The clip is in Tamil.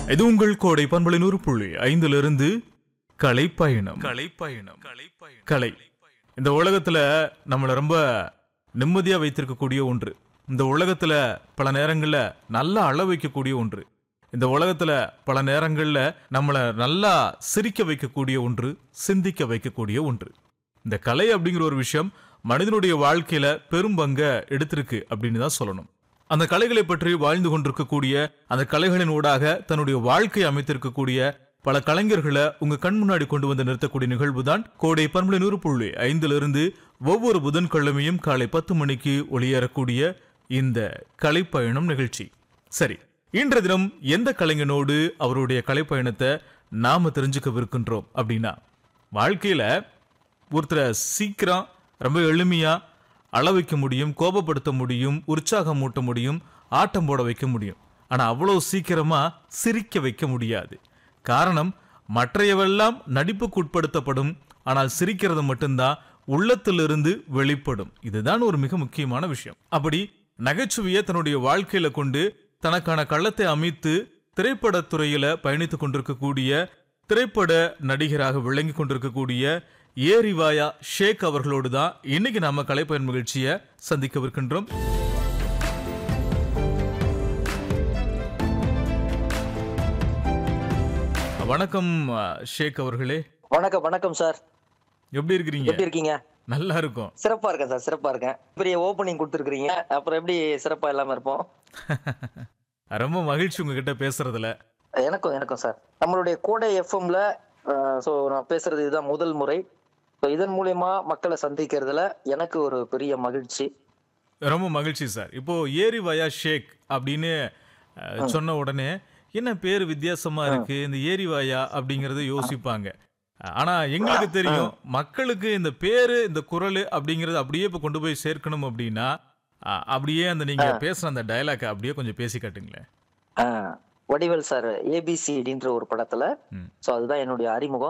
இது உங்கள் கோடை பண்பலை நூறு புள்ளி ஐந்திலிருந்து கலை பயணம் கலை பயணம் கலை பயணம் கலை இந்த உலகத்துல நம்மளை ரொம்ப நிம்மதியா வைத்திருக்கக்கூடிய ஒன்று இந்த உலகத்துல பல நேரங்கள்ல நல்லா அழ வைக்கக்கூடிய ஒன்று இந்த உலகத்துல பல நேரங்கள்ல நம்மளை நல்லா சிரிக்க வைக்கக்கூடிய ஒன்று சிந்திக்க வைக்கக்கூடிய ஒன்று இந்த கலை அப்படிங்கிற ஒரு விஷயம் மனிதனுடைய வாழ்க்கையில பெரும் பங்க எடுத்திருக்கு அப்படின்னு தான் சொல்லணும் அந்த கலைகளை பற்றி வாழ்ந்து கொண்டிருக்கக்கூடிய அந்த கலைகளின் ஊடாக தன்னுடைய வாழ்க்கையை அமைத்திருக்கக்கூடிய பல கலைஞர்களை உங்க கண் முன்னாடி கொண்டு வந்து நிறுத்தக்கூடிய நிகழ்வு தான் கோடை பண்பலை நூறு புள்ளி ஐந்திலிருந்து ஒவ்வொரு புதன்கிழமையும் காலை பத்து மணிக்கு ஒளியேறக்கூடிய இந்த கலைப்பயணம் நிகழ்ச்சி சரி இன்றைய தினம் எந்த கலைஞனோடு அவருடைய கலைப்பயணத்தை நாம தெரிஞ்சுக்கவிருக்கின்றோம் அப்படின்னா வாழ்க்கையில ஒருத்தரை சீக்கிரம் ரொம்ப எளிமையா அள வைக்க முடியும் கோபப்படுத்த முடியும் உற்சாகம் மூட்ட முடியும் ஆட்டம் போட வைக்க முடியும் ஆனா அவ்வளவு சீக்கிரமா சிரிக்க வைக்க முடியாது காரணம் மற்றையவெல்லாம் நடிப்புக்கு உட்படுத்தப்படும் ஆனால் சிரிக்கிறது மட்டும்தான் உள்ளத்திலிருந்து வெளிப்படும் இதுதான் ஒரு மிக முக்கியமான விஷயம் அப்படி நகைச்சுவையை தன்னுடைய வாழ்க்கையில கொண்டு தனக்கான கள்ளத்தை அமைத்து திரைப்படத்துறையில பயணித்துக் கொண்டிருக்கக்கூடிய திரைப்பட நடிகராக விளங்கி கொண்டிருக்கக்கூடிய ஏரிவாயா ஷேக் அவர்களோடு தான் இன்னைக்கு நாம கலைப்பயன் நிகழ்ச்சியை சந்திக்கவிருக்கின்றோம் வணக்கம் அஹ், ஷேக் அவர்களே வணக்கம் வணக்கம் சார் எப்படி இருக்கிறீங்க எப்படி இருக்கீங்க நல்லா இருக்கும் சிறப்பா இருக்கேன் சார் சிறப்பா இருக்கேன் பெரிய ஓப்பனிங் கொடுத்துருக்கீங்க அப்புறம் எப்படி சிறப்பா இல்லாம இருப்போம் ரொம்ப மகிழ்ச்சி உங்ககிட்ட பேசுறதுல எனக்கும் எனக்கும் சார் நம்மளுடைய கோடை எஃப்எம்ல ஸோ நான் பேசுறது இதுதான் முதல் முறை ஸோ இதன் மூலியமா மக்களை சந்திக்கிறதுல எனக்கு ஒரு பெரிய மகிழ்ச்சி ரொம்ப மகிழ்ச்சி சார் இப்போ ஏரிவாயா ஷேக் அப்படின்னு அஹ், சொன்ன உடனே என்ன பேர் வித்தியாசமா இருக்கு இந்த ஏரிவாயா அப்படிங்கறத யோசிப்பாங்க ஆனா எங்களுக்கு தெரியும் மக்களுக்கு இந்த பேரு இந்த குரல் அப்படிங்கறது அப்படியே இப்ப கொண்டு போய் சேர்க்கணும் அப்படின்னா அஹ், அப்படியே அந்த நீங்க பேசுற அந்த டயலாக் அப்படியே கொஞ்சம் பேசி காட்டுங்களேன் ஆஹ், வடிவேல் சார் ஏபிசிடின்ற ஒரு படத்துல ம். ஸோ அதுதான் என்னுடைய அறிமுகம்